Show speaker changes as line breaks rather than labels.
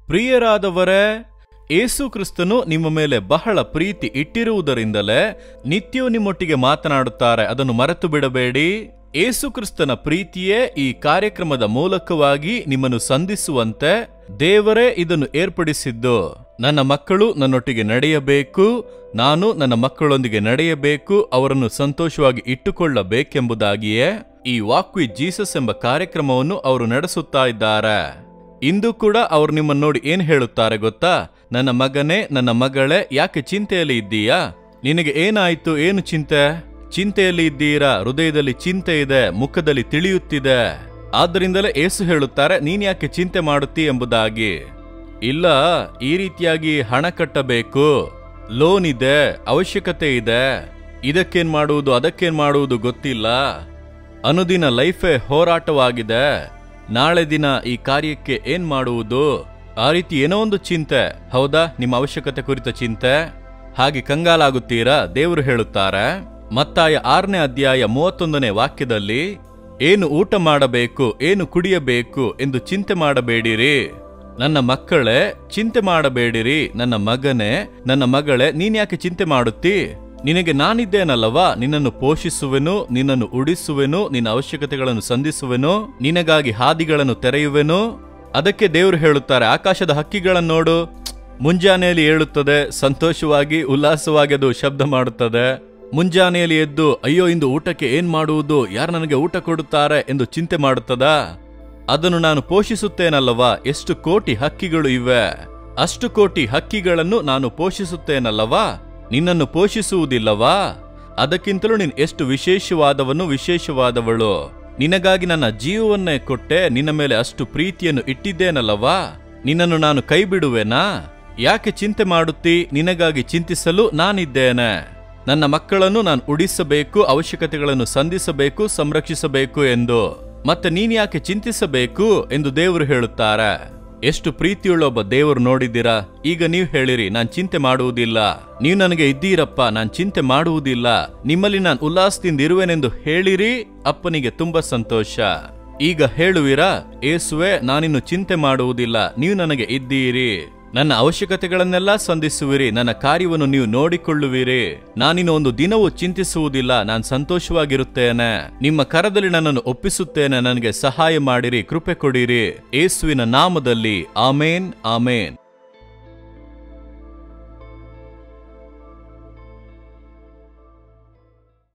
ಪ್ರಿಯರಾದವರೇ ಏಸು ಕ್ರಿಸ್ತನು ನಿಮ್ಮ ಮೇಲೆ ಬಹಳ ಪ್ರೀತಿ ಇಟ್ಟಿರುವುದರಿಂದಲೇ ನಿತ್ಯವೂ ನಿಮ್ಮೊಟ್ಟಿಗೆ ಮಾತನಾಡುತ್ತಾರೆ ಅದನ್ನು ಮರೆತು ಬಿಡಬೇಡಿ ಏಸು ಕ್ರಿಸ್ತನ ಪ್ರೀತಿಯೇ ಈ ಕಾರ್ಯಕ್ರಮದ ಮೂಲಕವಾಗಿ ನಿಮ್ಮನ್ನು ಸಂಧಿಸುವಂತೆ ದೇವರೇ ಇದನ್ನು ಏರ್ಪಡಿಸಿದ್ದು ನನ್ನ ಮಕ್ಕಳು ನನ್ನೊಟ್ಟಿಗೆ ನಡೆಯಬೇಕು ನಾನು ನನ್ನ ಮಕ್ಕಳೊಂದಿಗೆ ನಡೆಯಬೇಕು ಅವರನ್ನು ಸಂತೋಷವಾಗಿ ಇಟ್ಟುಕೊಳ್ಳಬೇಕೆಂಬುದಾಗಿಯೇ ಈ ವಾಕ್ ವಿತ್ ಜೀಸಸ್ ಎಂಬ ಕಾರ್ಯಕ್ರಮವನ್ನು ಅವರು ನಡೆಸುತ್ತಾ ಇದ್ದಾರೆ ಇಂದು ಕೂಡ ಅವರು ನಿಮ್ಮನ್ನು ನೋಡಿ ಏನ್ ಹೇಳುತ್ತಾರೆ ಗೊತ್ತಾ ನನ್ನ ಮಗನೇ ನನ್ನ ಮಗಳೇ ಯಾಕೆ ಚಿಂತೆಯಲ್ಲಿ ಇದ್ದೀಯಾ ನಿನಗೆ ಏನಾಯ್ತು ಏನು ಚಿಂತೆ ಚಿಂತೆಯಲ್ಲಿ ಇದ್ದೀರಾ ಹೃದಯದಲ್ಲಿ ಚಿಂತೆ ಇದೆ ಮುಖದಲ್ಲಿ ತಿಳಿಯುತ್ತಿದೆ ಆದ್ದರಿಂದಲೇ ಏಸು ಹೇಳುತ್ತಾರೆ ನೀನ್ ಯಾಕೆ ಚಿಂತೆ ಮಾಡುತ್ತಿ ಎಂಬುದಾಗಿ ಇಲ್ಲ ಈ ರೀತಿಯಾಗಿ ಹಣ ಕಟ್ಟಬೇಕು ಲೋನ್ ಇದೆ ಅವಶ್ಯಕತೆ ಇದೆ ಇದಕ್ಕೇನ್ ಮಾಡುವುದು ಅದಕ್ಕೇನ್ ಮಾಡುವುದು ಗೊತ್ತಿಲ್ಲ ಅನುದಿನ ಲೈಫೇ ಹೋರಾಟವಾಗಿದೆ ನಾಳೆ ದಿನ ಈ ಕಾರ್ಯಕ್ಕೆ ಏನ್ ಮಾಡುವುದು ಆ ರೀತಿ ಏನೋ ಒಂದು ಚಿಂತೆ ಹೌದಾ ನಿಮ್ಮ ಅವಶ್ಯಕತೆ ಕುರಿತ ಚಿಂತೆ ಹಾಗೆ ಕಂಗಾಲಾಗುತ್ತೀರಾ ದೇವರು ಹೇಳುತ್ತಾರೆ ಮತ್ತಾಯ ಆರನೇ ಅಧ್ಯಾಯ ಮೂವತ್ತೊಂದನೇ ವಾಕ್ಯದಲ್ಲಿ ಏನು ಊಟ ಮಾಡಬೇಕು ಏನು ಕುಡಿಯಬೇಕು ಎಂದು ಚಿಂತೆ ಮಾಡಬೇಡಿರಿ ನನ್ನ ಮಕ್ಕಳೇ ಚಿಂತೆ ಮಾಡಬೇಡಿರಿ ನನ್ನ ಮಗನೇ ನನ್ನ ಮಗಳೇ ನೀನ್ ಯಾಕೆ ಚಿಂತೆ ಮಾಡುತ್ತಿ ನಿನಗೆ ನಾನಿದ್ದೇನಲ್ಲವಾ ನಿನ್ನನ್ನು ಪೋಷಿಸುವೆನು ನಿನ್ನನ್ನು ಉಡಿಸುವೆನು ನಿನ್ನ ಅವಶ್ಯಕತೆಗಳನ್ನು ಸಂಧಿಸುವೆನು ನಿನಗಾಗಿ ಹಾದಿಗಳನ್ನು ತೆರೆಯುವೆನು ಅದಕ್ಕೆ ದೇವರು ಹೇಳುತ್ತಾರೆ ಆಕಾಶದ ಹಕ್ಕಿಗಳನ್ನು ನೋಡು ಮುಂಜಾನೆಯಲ್ಲಿ ಏಳುತ್ತದೆ ಸಂತೋಷವಾಗಿ ಉಲ್ಲಾಸವಾಗಿ ಅದು ಶಬ್ದ ಮಾಡುತ್ತದೆ ಮುಂಜಾನೆಯಲ್ಲಿ ಎದ್ದು ಅಯ್ಯೋ ಇಂದು ಊಟಕ್ಕೆ ಏನ್ ಮಾಡುವುದು ಯಾರು ನನಗೆ ಊಟ ಕೊಡುತ್ತಾರೆ ಎಂದು ಚಿಂತೆ ಮಾಡುತ್ತದಾ ಅದನ್ನು ನಾನು ಪೋಷಿಸುತ್ತೇನಲ್ಲವಾ ಎಷ್ಟು ಕೋಟಿ ಹಕ್ಕಿಗಳು ಇವೆ ಅಷ್ಟು ಕೋಟಿ ಹಕ್ಕಿಗಳನ್ನು ನಾನು ಪೋಷಿಸುತ್ತೇನಲ್ಲವಾ ನಿನ್ನನ್ನು ಪೋಷಿಸುವುದಿಲ್ಲವಾ ಅದಕ್ಕಿಂತಲೂ ನೀನು ಎಷ್ಟು ವಿಶೇಷವಾದವನು ವಿಶೇಷವಾದವಳು ನಿನಗಾಗಿ ನನ್ನ ಜೀವವನ್ನೇ ಕೊಟ್ಟೆ ನಿನ್ನ ಮೇಲೆ ಅಷ್ಟು ಪ್ರೀತಿಯನ್ನು ಇಟ್ಟಿದ್ದೇನಲ್ಲವಾ ನಿನ್ನನ್ನು ನಾನು ಕೈ ಬಿಡುವೆನಾ ಯಾಕೆ ಚಿಂತೆ ಮಾಡುತ್ತಿ ನಿನಗಾಗಿ ಚಿಂತಿಸಲು ನಾನಿದ್ದೇನೆ ನನ್ನ ಮಕ್ಕಳನ್ನು ನಾನು ಉಡಿಸಬೇಕು ಅವಶ್ಯಕತೆಗಳನ್ನು ಸಂಧಿಸಬೇಕು ಸಂರಕ್ಷಿಸಬೇಕು ಎಂದು ಮತ್ತೆ ನೀನ್ ಯಾಕೆ ಚಿಂತಿಸಬೇಕು ಎಂದು ದೇವರು ಹೇಳುತ್ತಾರೆ ಎಷ್ಟು ಪ್ರೀತಿಯುಳ್ಳ ಒಬ್ಬ ದೇವರು ನೋಡಿದ್ದೀರಾ ಈಗ ನೀವು ಹೇಳಿರಿ ನಾನ್ ಚಿಂತೆ ಮಾಡುವುದಿಲ್ಲ ನೀವು ನನಗೆ ಇದ್ದೀರಪ್ಪ ನಾನ್ ಚಿಂತೆ ಮಾಡುವುದಿಲ್ಲ ನಿಮ್ಮಲ್ಲಿ ನಾನು ಉಲ್ಲಾಸದಿಂದ ಇರುವೆನೆಂದು ಹೇಳಿರಿ ಅಪ್ಪನಿಗೆ ತುಂಬಾ ಸಂತೋಷ ಈಗ ಹೇಳುವಿರಾ ಏಸುವೆ ನಾನಿನ್ನು ಚಿಂತೆ ಮಾಡುವುದಿಲ್ಲ ನೀವು ನನಗೆ ಇದ್ದೀರಿ ನನ್ನ ಅವಶ್ಯಕತೆಗಳನ್ನೆಲ್ಲ ಸಂಧಿಸುವಿರಿ ನನ್ನ ಕಾರ್ಯವನ್ನು ನೀವು ನೋಡಿಕೊಳ್ಳುವಿರಿ ನಾನಿನ್ನು ಒಂದು ದಿನವೂ ಚಿಂತಿಸುವುದಿಲ್ಲ ನಾನು ಸಂತೋಷವಾಗಿರುತ್ತೇನೆ ನಿಮ್ಮ ಕರದಲ್ಲಿ ನನ್ನನ್ನು ಒಪ್ಪಿಸುತ್ತೇನೆ ನನಗೆ ಸಹಾಯ ಮಾಡಿರಿ ಕೃಪೆ ಕೊಡಿರಿ ಏಸುವಿನ ನಾಮದಲ್ಲಿ ಆಮೇನ್ ಆಮೇನ್